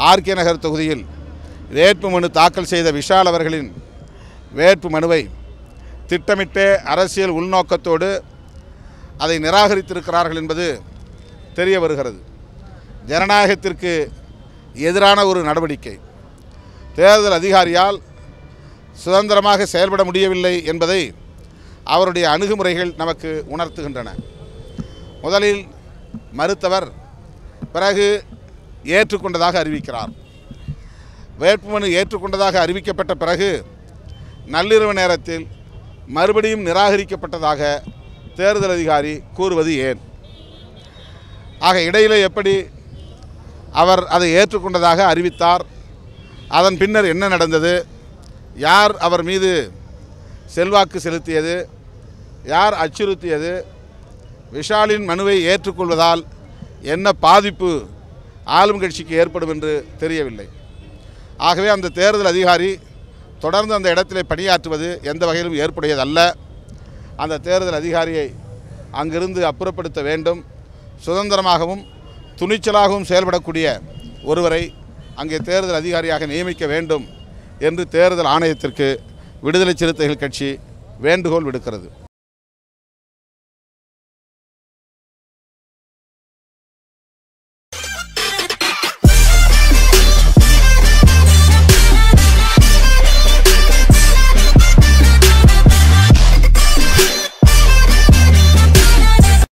RK நகர் தொகுதியில் வேட்புமனு தாக்கல் செய்த விஷால் அவர்களின் வேட்பு மனுவை திட்டமிட்டே அரசியல் உள்நோக்கத்தோடு அதை நிராகரித்திருக்கிறார்கள் என்பது தெரிய வருகிறது ஜனநாயகத்திற்கு எதிரான ஒரு நடவடிக்கை தேர்தல் அதிகாரியால் சுதந்திரமாக செயல்பட முடியவில்லை என்பதை அவருடைய அணுகுமுறைகள் நமக்கு உணர்த்துகின்றன முதலில் மறுத்தவர் பிறகு ஏற்றுக்கொண்டதாக அறிவிக்கிறார் வேட்புமனு ஏற்றுக்கொண்டதாக அறிவிக்கப்பட்ட பிறகு நள்ளிரவு நேரத்தில் மறுபடியும் நிராகரிக்கப்பட்டதாக தேர்தல் அதிகாரி கூறுவது ஏன் ஆக இடையிலே எப்படி அவர் அதை ஏற்றுக்கொண்டதாக அறிவித்தார் அதன் பின்னர் என்ன நடந்தது யார் அவர் மீது செல்வாக்கு செலுத்தியது யார் அச்சுறுத்தியது விஷாலின் மனுவை ஏற்றுக்கொள்வதால் என்ன பாதிப்பு ஆளும் கட்சிக்கு ஏற்படும் என்று தெரியவில்லை ஆகவே அந்த தேர்தல் அதிகாரி தொடர்ந்து அந்த இடத்திலே பணியாற்றுவது எந்த வகையிலும் ஏற்புடையதல்ல அந்த தேர்தல் அதிகாரியை அங்கிருந்து அப்புறப்படுத்த வேண்டும் சுதந்திரமாகவும் துணிச்சலாகவும் செயல்படக்கூடிய ஒருவரை அங்கே தேர்தல் அதிகாரியாக நியமிக்க வேண்டும் என்று தேர்தல் ஆணையத்திற்கு விடுதலை சிறுத்தைகள் கட்சி வேண்டுகோள் விடுக்கிறது